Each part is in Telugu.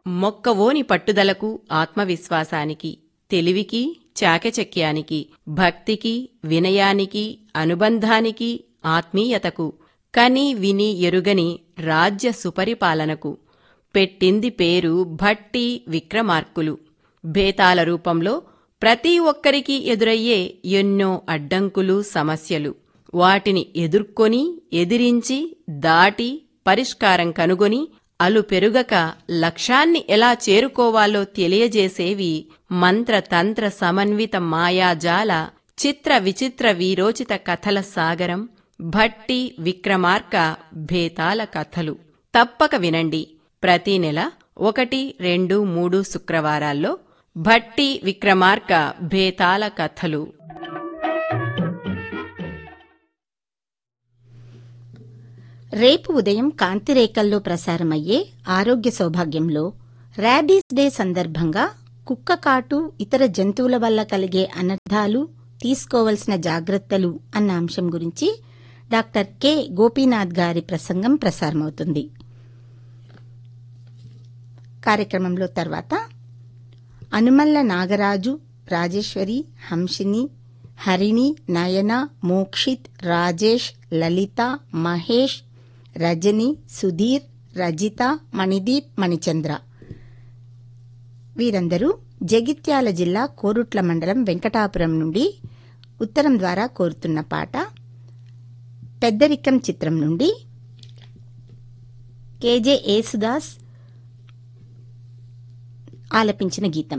మొక్కవోని పట్టుదలకు ఆత్మవిశ్వాసానికి తెలివికి చాకచక్యానికి భక్తికి వినయానికి అనుబంధానికి ఆత్మీయతకు కని విని ఎరుగని రాజ్య సుపరిపాలనకు పెట్టింది పేరు భట్టి విక్రమార్కులు భేతాల రూపంలో ప్రతి ఒక్కరికి ఎదురయ్యే ఎన్నో అడ్డంకులు సమస్యలు వాటిని ఎదుర్కొని ఎదిరించి దాటి పరిష్కారం కనుగొని అలు పెరుగక లక్ష్యాన్ని ఎలా చేరుకోవాలో తెలియజేసేవి మంత్రతంత్ర సమన్విత మాయాజాల చిత్ర విచిత్ర వీరోచిత కథల సాగరం భట్టి విక్రమార్క భేతాల కథలు తప్పక వినండి ప్రతి నెల ఒకటి రెండు మూడు శుక్రవారాల్లో భట్టి విక్రమార్క భేతాల కథలు రేపు ఉదయం కాంతిరేకల్లో ప్రసారమయ్యే ఆరోగ్య సౌభాగ్యంలో ర్యాబీస్ డే సందర్భంగా కుక్క కాటు ఇతర జంతువుల వల్ల కలిగే అనర్థాలు తీసుకోవలసిన జాగ్రత్తలు అన్న అంశం గురించి డాక్టర్ కె గోపీనాథ్ గారి ప్రసంగం ప్రసారమవుతుంది కార్యక్రమంలో తర్వాత అనుమల్ల నాగరాజు రాజేశ్వరి హంసిని హరిణి నయన మోక్షిత్ రాజేష్ లలిత మహేష్ రజని సుధీర్ రజిత మణిదీప్ మణిచంద్ర వీరందరూ జగిత్యాల జిల్లా కోరుట్ల మండలం వెంకటాపురం నుండి ఉత్తరం ద్వారా కోరుతున్న పాట పెద్దరికం చిత్రం నుండి కేజే యేసుదాస్ ఆలపించిన గీతం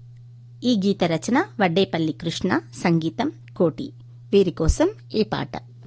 ఈ గీత రచన వడ్డేపల్లి కృష్ణ సంగీతం కోటి వీరి కోసం ఈ పాట